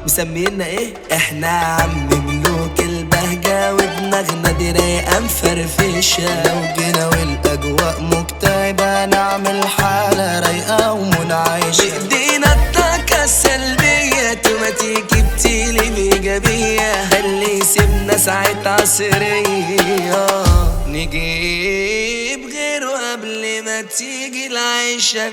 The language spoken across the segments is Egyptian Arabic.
مسمينا ايه احنا عم ملوك البهجة ودماغنا دي رايقة مفرفشة لو جينا والاجواء مكتئبة نعمل حالة رايقة ومنعشة بايدينا الطاقة السلبية توماتيكي بتيلي بإيجابية ده اللي يسيبنا ساعة عصرية نجيب غيره قبل ما تيجي العيشة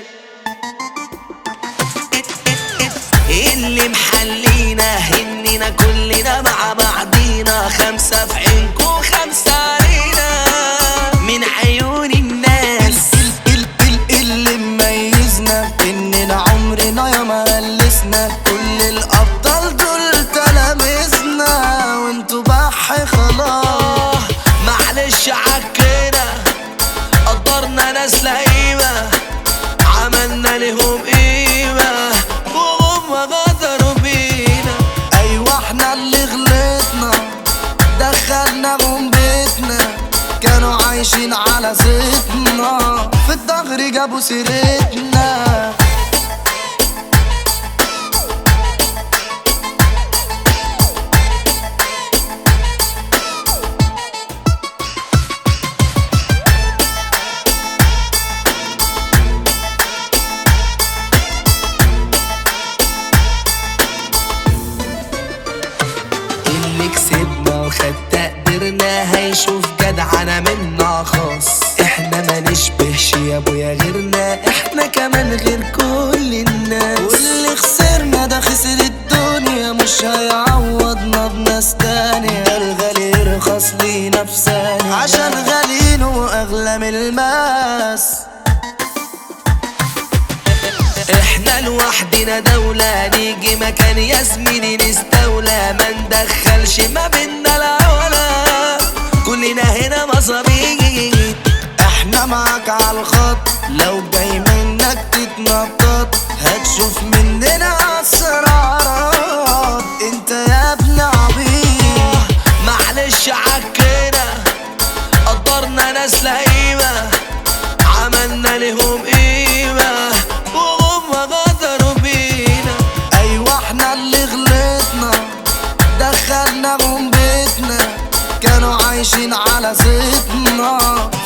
اللي محلينا هننا كلنا مع بعضينا خمسة في عينكو خمسة علينا من عيون الناس ال- ال- ال- اللي مميزنا اننا عمرنا يا ما قلسنا كل الابطال دول تلاميذنا وانتوا بح خلاص معلش عكينا قدرنا ناس لئيمة عملنا لهم قيمة وهم غدروا بينا ايوه احنا اللي غلطنا دخلناهم بيتنا كانوا عايشين على زيتنا في الظهر جابوا سيرتنا اللي كسبنا وخد تقديرنا هيشوف جدعنا منا خاص احنا ما نشبهش يا ابويا غيرنا احنا كمان غير كل الناس واللي خسرنا ده خسر الدنيا مش هيعوضنا بناس تانية الغالي يرخص لينا في ثانية عشان غاليين واغلى من الماس احنا لوحدنا دولة نيجي مكان يا زميلي نستولى ما ندخلش ما بينا العلا كلنا هنا مصابيح احنا معاك على الخط لو جاي منك تتنطط هتشوف مننا اسرارات انت يا ابن عبيط معلش عكينا قدرنا ناس لئيمة عملنا لهم قيمة وهم غدروا بينا ايوه احنا اللي غلطنا دخلناهم بيتنا كانوا عايشين على زيتنا